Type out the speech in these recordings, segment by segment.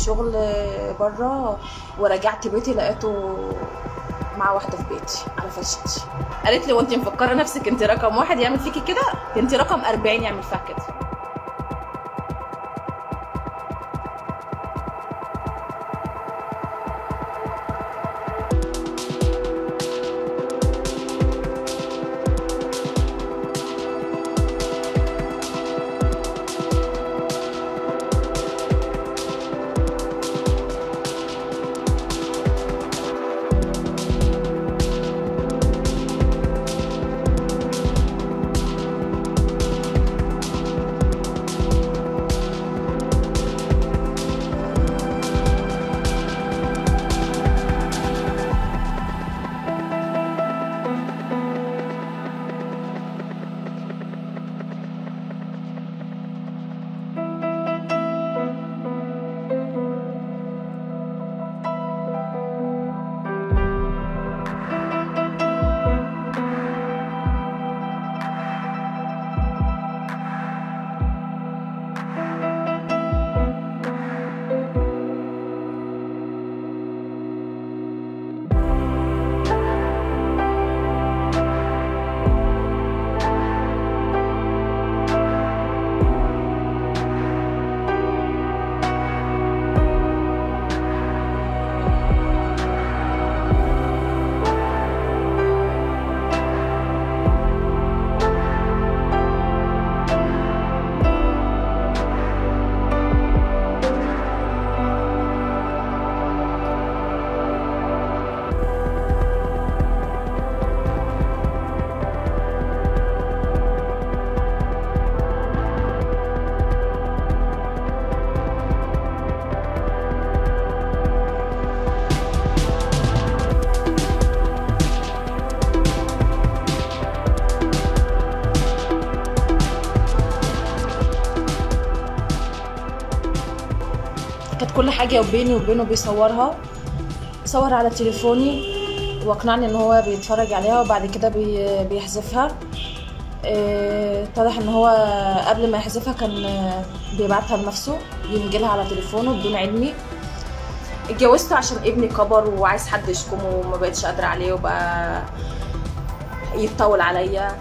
شغل بره ورجعت بيتي لقيته مع واحده في بيتي على فرشتي قالت لي وانت مفكره نفسك انت رقم واحد يعمل فيكي كده انت رقم 40 يعمل فيها كده كانت كل حاجة بيني وبينه بيصورها صور على تليفوني واقنعني ان هو بيتفرج عليها وبعد كده بي- بيحذفها آه، اتضح ان هو قبل ما يحذفها كان آه، بيبعتها لنفسه ينجلها على تليفونه بدون علمي اتجوزته عشان ابني كبر وعايز حد يشكمه وما بقتش قادرة عليه وبقى يتطول عليا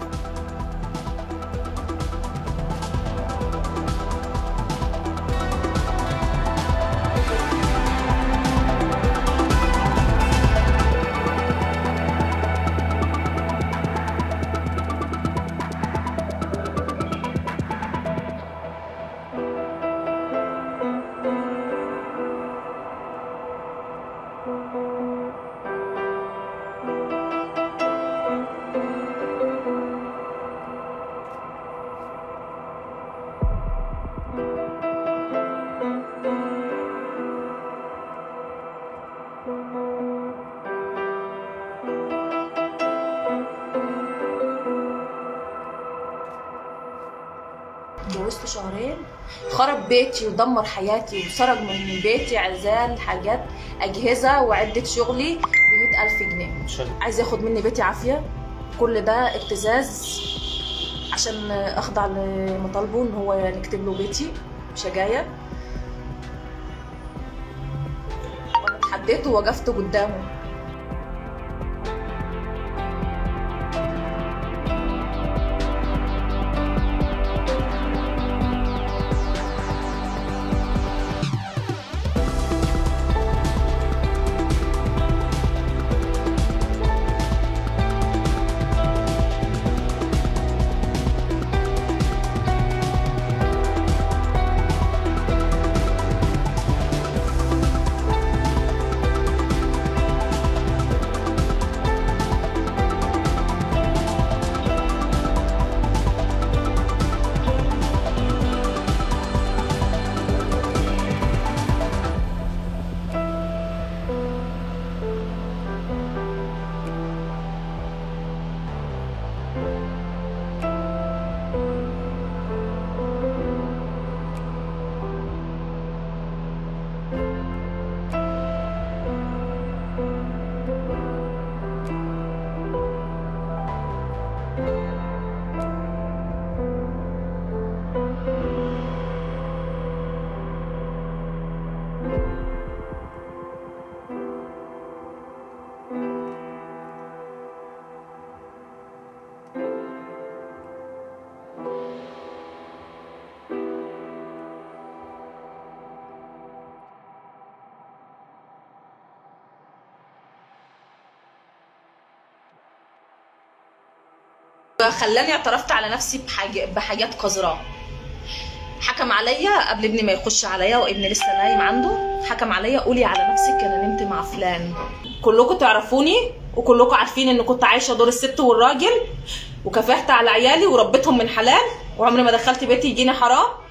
اتجوزت شهرين خرب بيتي ودمر حياتي وسرق من بيتي عزال حاجات أجهزة وعدة شغلي بمئة ألف جنيه شغل. عايز ياخد مني بيتي عافية كل ده ابتزاز عشان أخضع لمطالبه إن هو نكتب له بيتي شجاية وأنا اتحديت ووقفت قدامه خلاني اعترفت على نفسي بحاجة بحاجات قذرة حكم عليا قبل ابني ما يخش عليا وابني لسه نايم عنده حكم عليا قولي على نفسك انا نمت مع فلان كلكم تعرفوني وكلكم عارفين ان كنت عايشه دور الست والراجل وكافحت على عيالي وربيتهم من حلال وعمري ما دخلت بيتي يجيني حرام